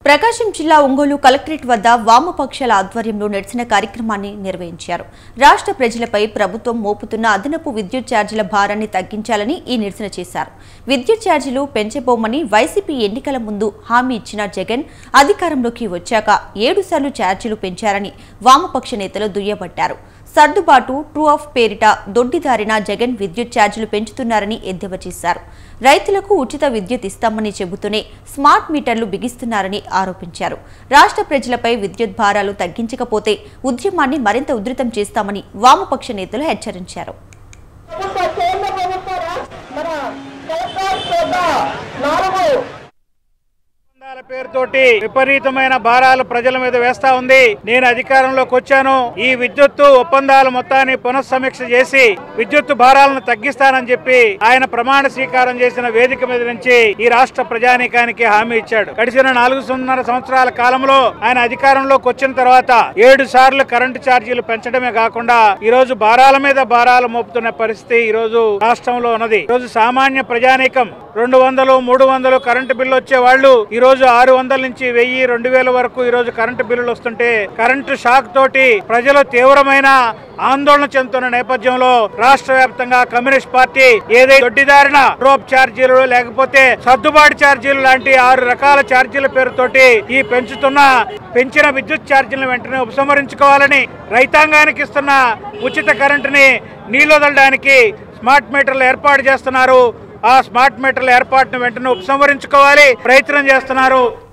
ప్రకాశం జిల్లా ఒంగోలు కలెక్టరేట్ వద్ద వామపక్షాల ఆధ్వర్యంలో నిరసన కార్యక్రమాన్ని నిర్వహించారు రాష్ట్ర ప్రజలపై ప్రభుత్వం మోపుతున్న అదనపు విద్యుత్ ఛార్జీల భారాన్ని తగ్గించాలని ఈ నిరసన చేశారు విద్యుత్ ఛార్జీలు పెంచబోమని వైసీపీ ఎన్నికల ముందు హామీ ఇచ్చిన జగన్ అధికారంలోకి వచ్చాక ఏడుసార్లు ఛార్జీలు పెంచారని వామపక్ష నేతలు దుయ్యబట్టారు సర్దుబాటు ట్రూ ఆఫ్ పేరిట దొడ్డిదారిన జగన్ విద్యుత్ ఛార్జీలు పెంచుతున్నారని ఎద్దేవా చేశారు రైతులకు ఉచిత విద్యుత్ ఇస్తామని చెబుతూనే స్మార్ట్ మీటర్లు బిగిస్తున్నారని ఆరోపించారు రాష్ట్ర ప్రజలపై విద్యుత్ భారాలు తగ్గించకపోతే ఉద్యమాన్ని మరింత ఉధృతం చేస్తామని వామపక్ష నేతలు హెచ్చరించారు ప్రభుత్వ కేంద్ర ప్రభుత్వ రాష్ట్ర మన కలెక్టర్ వద్ద నాలుగు ఒప్పందాల పేరుతోటి విపరీతమైన భారాలు ప్రజల మీద వేస్తా ఉంది నేను అధికారంలోకి వచ్చాను ఈ విద్యుత్తు ఒప్పందాల మొత్తాన్ని పునఃసమీక్ష చేసి విద్యుత్తు భారాలను తగ్గిస్తానని చెప్పి ఆయన ప్రమాణ స్వీకారం చేసిన వేదిక మీద నుంచి ఈ రాష్ట్ర ప్రజానీకానికి హామీ ఇచ్చాడు గడిచిన నాలుగున్నర సంవత్సరాల కాలంలో ఆయన అధికారంలోకి వచ్చిన తర్వాత ఏడు సార్లు కరెంటు ఛార్జీలు పెంచడమే కాకుండా ఈ రోజు భారాల మీద భారాలు మోపుతున్న పరిస్థితి ఈ రోజు రాష్ట్రంలో ఉన్నది ఈ రోజు సామాన్య ప్రజానీకం రెండు వందలు మూడు వందలు కరెంటు బిల్లు వచ్చే వాళ్ళు ఈ రోజు ఆరు వందల నుంచి వెయ్యి రెండు వేల వరకు ఈ రోజు కరెంటు బిల్లులు వస్తుంటే కరెంటు షాక్ తోటి ప్రజలు తీవ్రమైన ఆందోళన చెందుతున్న నేపథ్యంలో రాష్ట్ర వ్యాప్తంగా కమ్యూనిస్ట్ పార్టీ ఏదైతే దొడ్డిదారిన డ్రోప్ ఛార్జీలు లేకపోతే సర్దుబాటు ఛార్జీలు లాంటి ఆరు రకాల ఛార్జీల పేరుతోటి ఈ పెంచుతున్న పెంచిన విద్యుత్ ఛార్జీలను వెంటనే ఉపసంహరించుకోవాలని రైతాంగానికి ఇస్తున్న ఉచిత కరెంటుని నీళ్ళొదలడానికి స్మార్ట్ మీటర్లు ఏర్పాటు చేస్తున్నారు ఆ స్మార్ట్ మీటర్ల ఏర్పాటును వెంటనే ఉపసంహరించుకోవాలి ప్రయత్నం చేస్తున్నారు